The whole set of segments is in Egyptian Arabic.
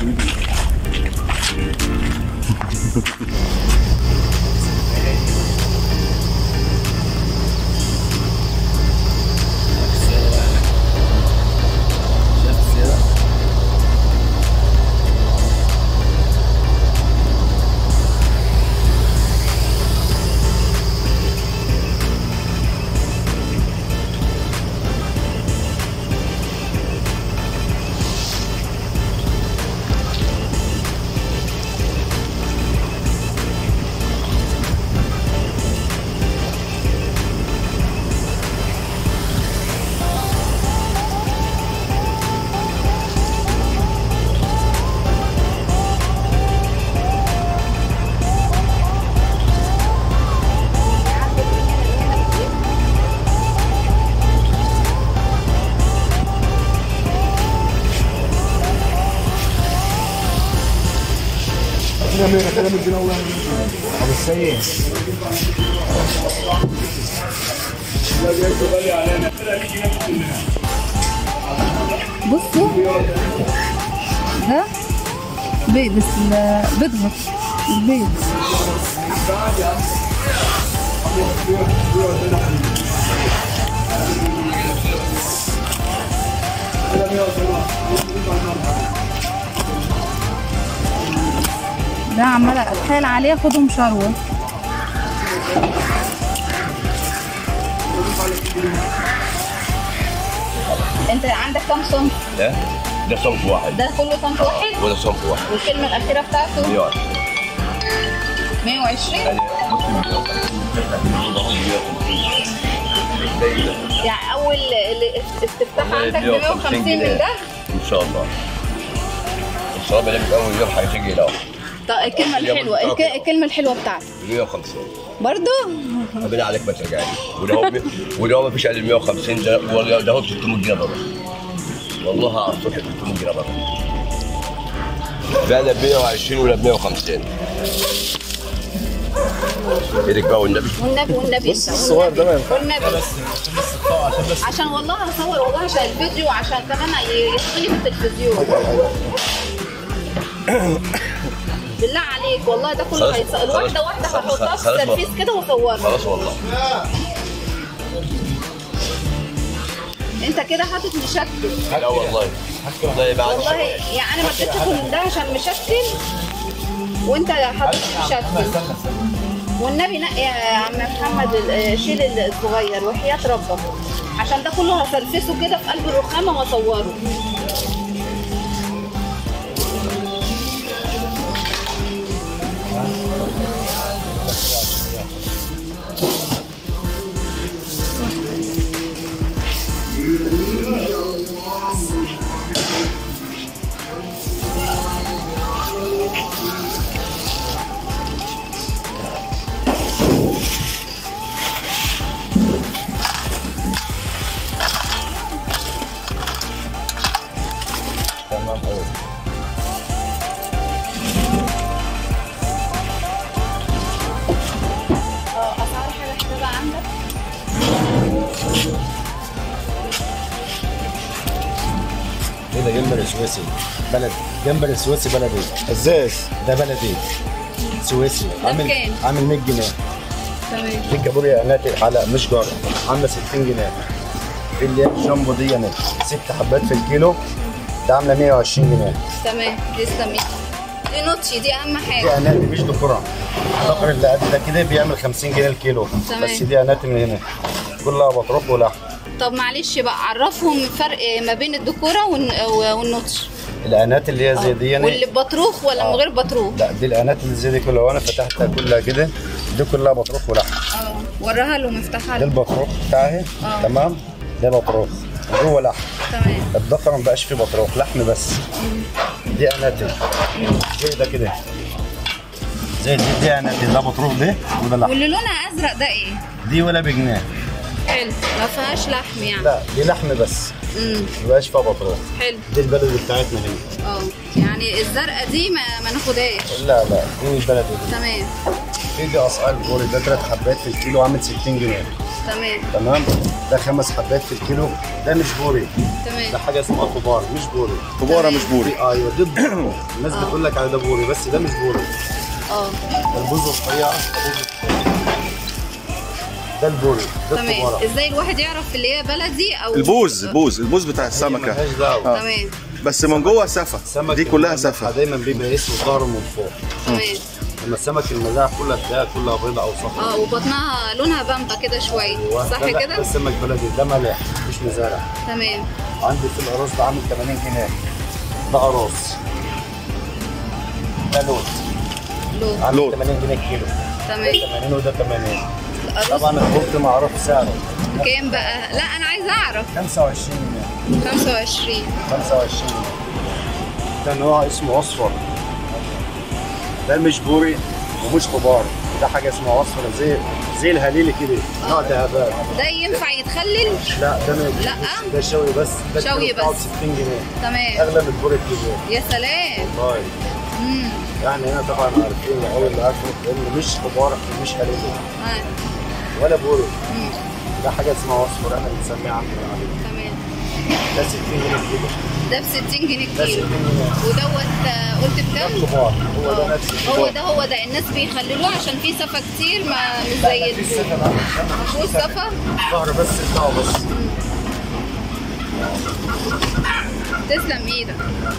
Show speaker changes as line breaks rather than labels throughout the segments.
ابو السيد
بصوا ده بيض بس ال- بيضغط البيض ده عمالة اتحايل عليه خدهم شروة انت عندك كام صنف؟
ده ده صنف واحد
ده كله صنف واحد
وده صنف واحد
والكلمة الأخيرة بتاعته
120
120
يعني
يعني أول ال- استفتاح عندك ب 150 من ده
ان شاء الله ان شاء الله بنعمل اول يوم هتيجي له
طب الكلمة الحلوة الك- الكلمة الحلوة بتاعته
150
برضو
بالله عليك ما ترجعني وده هو وده هو ما فيش اقل من 150 ده ولا- ده هو ب 600 جنيه بره والله على الصبح ب 600 جنيه بره بقى ب 120 ولا ب 150 ايدك بقى والنبي
والنبي والنبي
بص
انت
الصور ده ما
والنبي
ينفعش.
والنبي
عشان بس
عشان والله هصور والله عشان الفيديو عشان كمان يطيب التلفزيون بالله عليك والله ده كله
خلاص،
هيتصور
خلاص،
واحدة واحدة
خلاص،
هحطها في
خلاص،
السرفيس كده واصورها
خلاص والله
انت كده حاطط مشكل
لا والله والله بعد
والله يعني انا ما اديتكم ده عشان مشكل وانت حاطط مشكل والنبي نقي يا عم محمد ال- شيل الصغير وحياة ربك عشان ده كله هفرفسه كده في قلب الرخامه واصوره
تمام قوي
اه اسعار حاجه كده بقى عندك
ايه ده جمبري سويسي بلد جمبري سويسي بلدي
ازاز
ده بلدي سويسي عامل
بكام؟
عامل 100 جنيه
تمام
دي كابوريا ناتي على مش جار عامله 60 جنيه في اللي هي الجامبو دي يعني ست حبات في الكيلو ده عامله 120 جنيه
تمام تسلم ايدك. دي نوتشي دي اهم
دي
حاجه
اناتي مش دكوره الدكر اللي قد ده كده بيعمل 50 جنيه الكيلو
تمام.
بس دي اناتي من هنا كلها بطروخ ولحم
طب معلش بقى عرفهم فرق ما بين الدكوره والن- والنوتش
الانات اللي هي زي دي يعني
واللي ببطروخ ولا من
آه.
غير بطروخ
لا دي الانات اللي زي دي كلها وانا فتحتها كلها كده دي كلها بطروخ ولحم
اه وراها لهم افتحها
ده
لهم
البطروخ بتاعي
آه.
تمام ده بطروخ جوه لحم
تمام
الضفر ما بقاش فيه بطروخ لحم بس دي اناتي زي ده كده زي دي دي اناتي ده بطروخ ده وده لحم
واللي لونها ازرق ده ايه
دي ولا بجنيه
حلو ما فيهاش لحم يعني
لا دي لحم بس
امم
ما بقاش فيها بطروخ
حلو
دي البلد بتاعتنا هنا
اه يعني الزرقاء دي ما, ما ناخدهاش
لا لا دي البلد دي
تمام
في دي اسعار البوري ده ثلاث حبات في الكيلو عامل 60 جنيه
تمام
تمام ده خمس حبات في الكيلو ده مش بوري ده
تمام
حاجه اسمها كبار مش بوري
كباره مش بوري
في- ايوه ضد الناس بتقول لك على ده بوري بس ده مش بوري
اه
ده البوز الرفيع ده البوري ده
تمام
الكباره
ازاي الواحد يعرف اللي هي بلدي او
البوز البوز البوز بتاع السمكه
ملهاش دعوه
تمام
بس من جوه سفه
السمك
دي كلها
المذبح
سفه
دايما بيبقى اسمه ظهره من فوق
تمام
اما السمك المذاع كلها تلاقيها كلها بيضاء او صفراء
اه وبطنها لونها بامبا كده شويه
أيوة.
صح
ده- ده
كده
السمك بلدي ده ملاح مش مزارع
تمام
عندي في القراص ده عامل 80 جنيه ده قراص ده لوت
لون
عامل
لوت.
80 جنيه كيلو
تمام
80 وده 80
القروص
طبعا الخبز معروف سعره
كام بقى لا انا عايزه اعرف
25 جنيه
25
25 ده نوع اسمه اصفر ده مش بوري ومش كبار ده حاجه اسمها اصفر زي زي الهليلي كده نوع دهبات
ده ينفع يتخلل
لا ده ما
لا.
ده شوي بس ده
شوي
الكيلو بتاعه
بس.
60 جنيه
تمام
اغلى من البوري الكبير
يا سلام
والله
امم
يعني هنا طبعا عارفين الاول اللي عارفه انه مش كبار مش هليلي
آه.
ولا بوري
مم.
ده حاجه اسمها اصفر احنا بنسميها عندنا عليه
تمام
ده 60 جنيه كيلو
ده ب 60 جنيه
ده 60
الكيلو
جنيه
ودوت آه، قلت بكام؟
كبار هو ده
آه.
نفس
هو ده هو ده الناس بيخللوه عشان فيه صفا كتير ما مش زي
في
البول
السفن
مفيهوش صفا
ظهر بس بتاعه بس
تسلم ايدك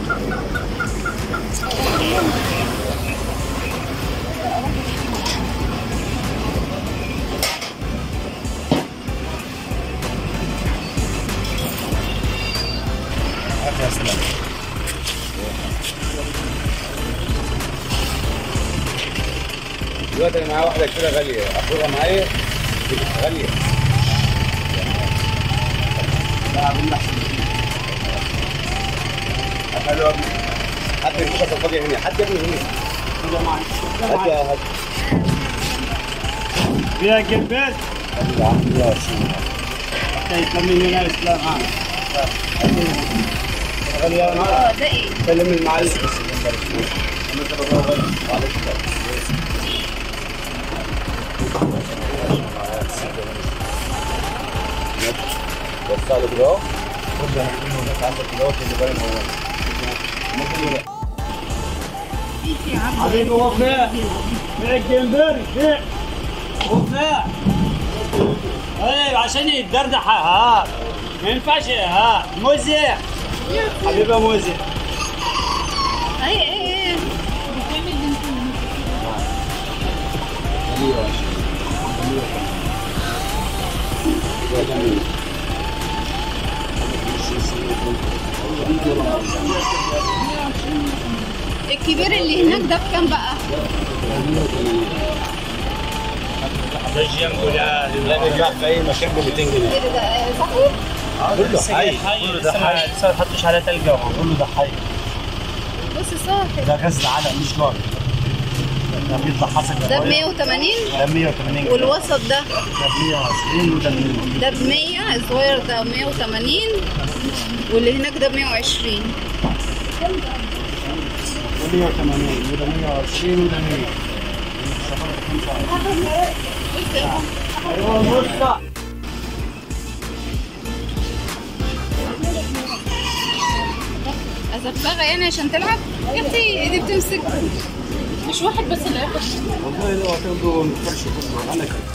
هات يا اسلام
دلوقتي انا معايا واحده كده غاليه اخدها معايا غاليه حلو قوي حد الكوسه الفاضيه هنا حد يبني هنا هات يا هات
فيها جنبات يكمل لنا اسلام ها
اه ده ايه؟
كلم المعلم وسع له كده اهو
خد انا كله هناك عندك دوت اللي باين هو
حبيبي وفاء فيها الجمبري فيها وفاء ايه عشان يتدردح ها ما ينفعش ها موزي حبيبه موزي
ايه ايه ايه الكبير اللي هناك ده بكام بقى؟
ده الجنبو لا
لا بيتباع في اي مكان ب 200 جنيه
ايه ده آه، صحيح؟
كله حي كله ده
لسه
حي
ما- لسه ما حطوش على تلقى
كله ده حي
بص صافي
ده غزل علق مش جار ده بيطلع حسن
ده ب 180
ده 180 جنيه
والوسط ده
ده ب 120 وده ب 100
ده ب 100 الصغير ده 180 واللي هناك ده ب 120
ده 180 وده 120 وده 100
أزفغة يعني عشان تلعب؟ يا أختي دي بتمسك مش واحد بس اللي هياخد
والله لو هتاخده الفرش كله انا كده